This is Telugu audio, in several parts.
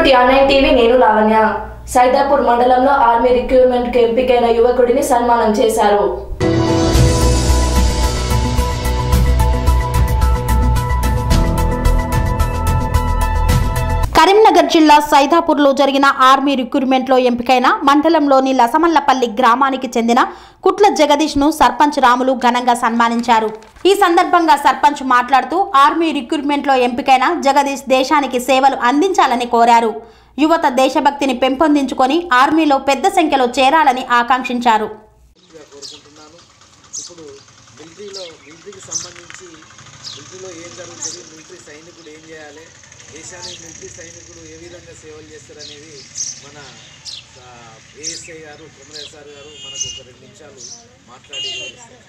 టిఆర్నైన్ టీవీ నేను లావణ్య సైదాపూర్ మండలంలో ఆర్మీ రిక్రూట్మెంట్ కు ఎంపికైన యువకుడిని సన్మానం చేశారు కరీంనగర్ జిల్లా సైదాపూర్లో జరిగిన ఆర్మీ రిక్రూట్మెంట్లో ఎంపికైన మండలంలోని లసమల్లపల్లి గ్రామానికి చెందిన కుట్ల జగదీష్ను సర్పంచ్ రాములు ఘనంగా సన్మానించారు ఈ సందర్భంగా సర్పంచ్ మాట్లాడుతూ ఆర్మీ రిక్రూట్మెంట్లో ఎంపికైన జగదీష్ దేశానికి సేవలు అందించాలని కోరారు యువత దేశభక్తిని పెంపొందించుకొని ఆర్మీలో పెద్ద సంఖ్యలో చేరాలని ఆకాంక్షించారు గా కోరుకుంటున్నాను ఇప్పుడు మిలిటరీలో మిలిటరీకి సంబంధించి మిలిటరీలో ఏం జరుగుతుంది మిలిటరీ సైనికుడు ఏం చేయాలి దేశానికి మిలిటరీ సైనికుడు ఏ విధంగా సేవలు చేస్తారనేది మన ఏఎస్ఐ గారు కొమరేశ్ సార్ గారు మనకు ఒక రెండు నిమిషాలు మాట్లాడి వివరిస్తారు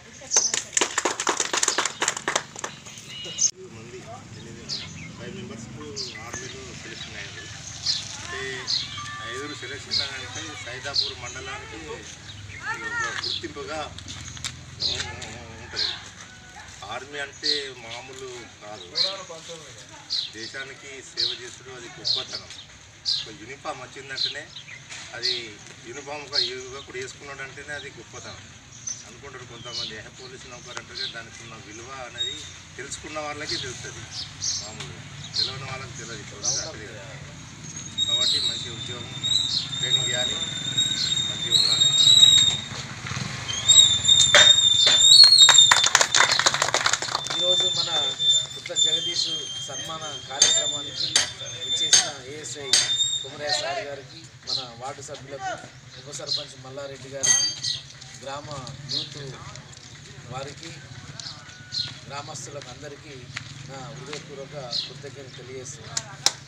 మంది ఎనిమిది ఫైవ్ మెంబర్స్కు ఆర్మీలో సెలెక్షన్ అయ్యారు అంటే ఐదుగురు సెలెక్షన్ అంటే సైదాపూర్ మండలానికి ఒక గుర్తింపుగా ఉంటుంది ఆర్మీ అంటే మామూలు కాదు దేశానికి సేవ చేసుడు అది గొప్పతనం ఒక యూనిఫామ్ వచ్చిందంటేనే అది యూనిఫామ్ ఒక యువకుడు వేసుకున్నాడు అంటేనే అది గొప్పతనం అనుకుంటారు కొంతమంది ఏ పోలీసు నౌకరు అంటే దానికి ఉన్న విలువ అనేది తెలుసుకున్న వాళ్ళకి తెలుస్తుంది మామూలుగా తెలియని వాళ్ళకి తెలియదు ఇప్పుడు అక్కడ కాబట్టి మంచి ఉద్యోగం ట్రైనింగ్ చేయాలి మంచిగా ఉండాలి ఈరోజు మన పుట్ల జగదీష్ సన్మాన కార్యక్రమానికి ఇచ్చేసిన ఏఎస్ఐ కుమరయ్య సార్ గారికి మన వార్డు సభ్యులకు ఉప సర్పంచ్ మల్లారెడ్డి గారికి గ్రామ యూత్ వారికి గ్రామస్తులకు అందరికీ నా హృదయపూర్వక కృతజ్ఞతలు తెలియజేస్తున్నాను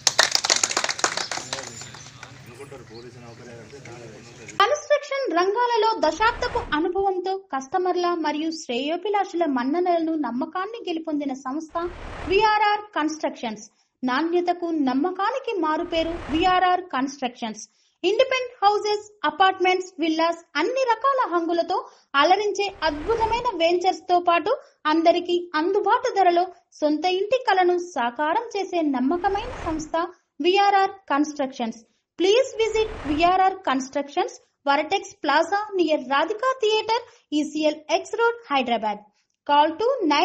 అనుకుంటారు పోలీసు నౌకరీ అంటే దానికి ఉంటుంది కన్స్ట్రక్షన్ రంగాలలో దశాబ్దపు అనుభవంతో కస్టమర్ల మరియు శ్రేయోభిలాషుల మన్ననలను నమ్మకాన్ని గెలుపొందిన సంస్థ విఆర్ఆర్ కన్స్ట్రక్షన్స్ నాణ్యతకు నమ్మకానికి మారుపేరు VRR constructions independent houses apartments villas అన్ని రకాల హంగులతో అలరించే అద్భుతమైన వెంచర్స్ తో పాటు అందరికీ అందుబాటు ధరలో సొంత ఇంటి కలను సాకారం చేసే నమ్మకమైన సంస్థ VRR constructions Please visit VRR Constructions, Varatex Plaza near Radhika Theatre, ECL X Road, Hyderabad. Call to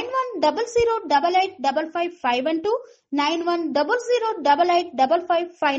9100885551 91008855